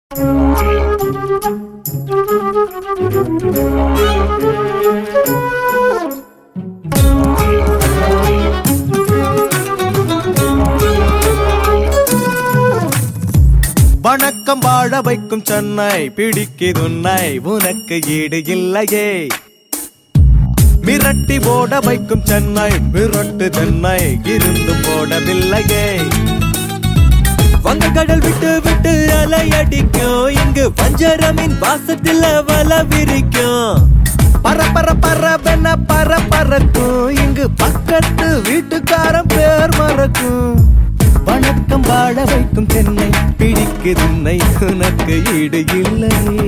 வணக்கம் வாழ வைக்கும் சென்னை பிடிக்குதுன்னை உனக்கு ஈடு இல்லையே மிரட்டி ஓட வைக்கும் சென்னை மிரட்டு தென்னை இருந்து போடவில்லையே வங்கக்கடல் விட்டு விட்டு அலை அடிக்கும் இங்கு பஞ்சரமின் வாசத்துல வல விரிக்கும் பர பர பரவென பர பறக்கும் இங்கு பக்கத்து வீட்டுக்காரன் பேர் மறக்கும் வணக்கம் வாழ வைக்கும் சென்னை பிடிக்குதுன்னை உனக்கு ஈடு இல்லையே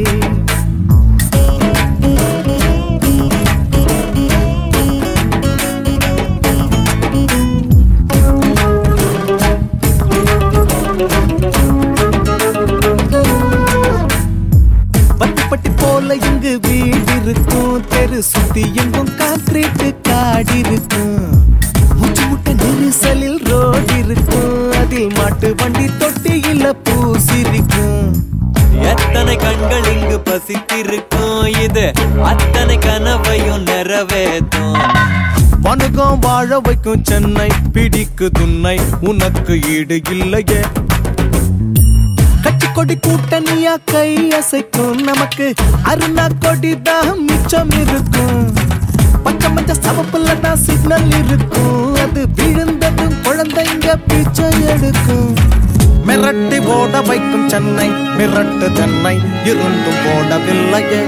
பட்டி பட்டி போல இங்கு வீடு இருக்கும் தெரு சுத்தி எங்கும் கான்கிரீட் காடு இருக்கும் முச்சு முட்ட நெரிசலில் ரோடு இருக்கும் அதில் மாட்டு வண்டி தொட்டியில பூசிருக்கும் எத்தனை கண்கள் இங்கு பசித்திருக்கும் இது அத்தனை கனவையும் நிறைவேற்றும் வணுகம் வாழ வைக்கும் சென்னை பிடிக்கு துன்னை உனக்கு ஈடு இல்லையே கட்சி கொடி கூட்டணியா கை அசைக்கும் நமக்கு அருணா கொடி தான் மிச்சம் இருக்கும் பச்சை மஞ்ச சவப்புல தான் சிக்னல் இருக்கும் அது விழுந்ததும் குழந்தைங்க பிச்சை எடுக்கும் மிரட்டி ஓட வைக்கும் சென்னை மிரட்டு சென்னை இருந்தும் ஓடவில்லையே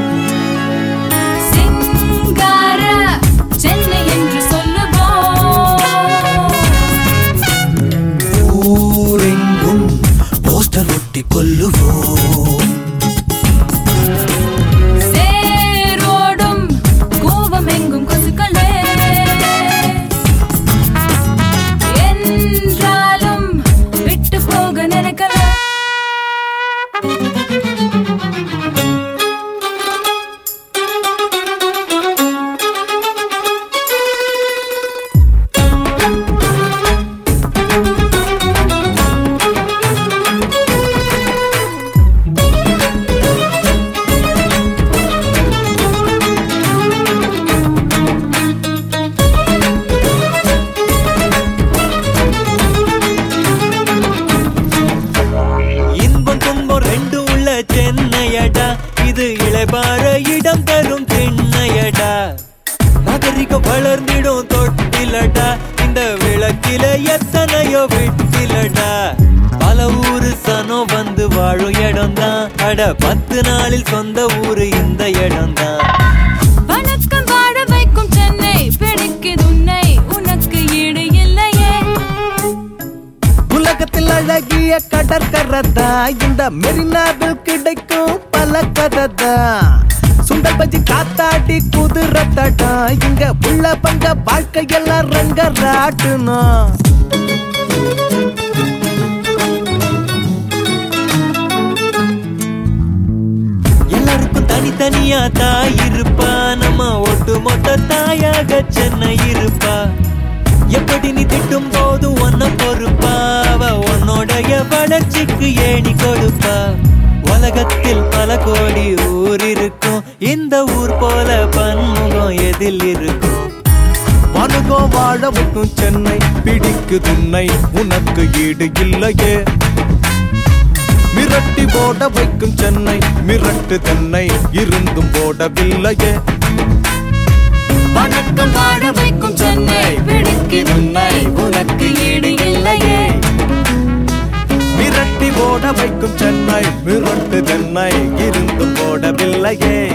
சிங்கார சென்னை என்று சொல்லுவோம் ஊரெங்கும் போஸ்டர் ஒட்டி கொல்லுவோம் சேரோடும் கோவம் எங்கும் கொசுக்களே என்றாலும் விட்டு போக நினைக்கல இன்பம் துன்பம் ரெண்டு உள்ள சென்னையடா இது இளைபார இடம் தரும் திண்ணையடா நாகரிகம் வளர்ந்திடும் தொட்டிலடா இந்த விளக்கில எத்தனையோ விட்டிலடா பல ஊரு சனம் வந்து வாழும் இடம்தான் அட பத்து நாளில் சொந்த ஊரு இந்த இடம்தான் வணக்கம் வாழ வைக்கும் சென்னை பிடிக்குது உன்னை உனக்கு ஈடு இல்லையே உலகத்தில் அழகிய கடற்கரதா இந்த மெரினாவில் கிடைக்கும் பல கததா சுண்டல் பஜ்ஜி காத்தாடி குதிரத்தடா இங்க உள்ள பங்க வாழ்க்கையெல்லாம் ரங்க ராட்டுணும் எல்லாருக்கும் தனித்தனியா தாய் இருப்பா நம்ம ஒட்டு மொத்த தாயாக சென்னை இருப்பா எப்படி நீ திட்டும் போது ஒன்ன பொறுப்பா அவ உன்னோடைய வளர்ச்சிக்கு ஏணி கொடுப்பா உலகத்தில் பல கோடி ஊர் இருக்கும் இந்த ஊர் போல பன்முகம் எதில் இருக்கும் வணுகம் வாழ வைக்கும் சென்னை பிடிக்கு துன்னை உனக்கு ஈடு இல்லையே மிரட்டி போட வைக்கும் சென்னை மிரட்டு தென்னை இருந்தும் போடவில்லையே வணக்கம் வாழ வைக்கும் சென்னை பிடிக்குது உன்னை உனக்கு ஈடு இல்லையே மிரட்டி ஓட வைக்கும் சென்னை மிரட்டு தென்னை இருந்தும் போடவில்லையே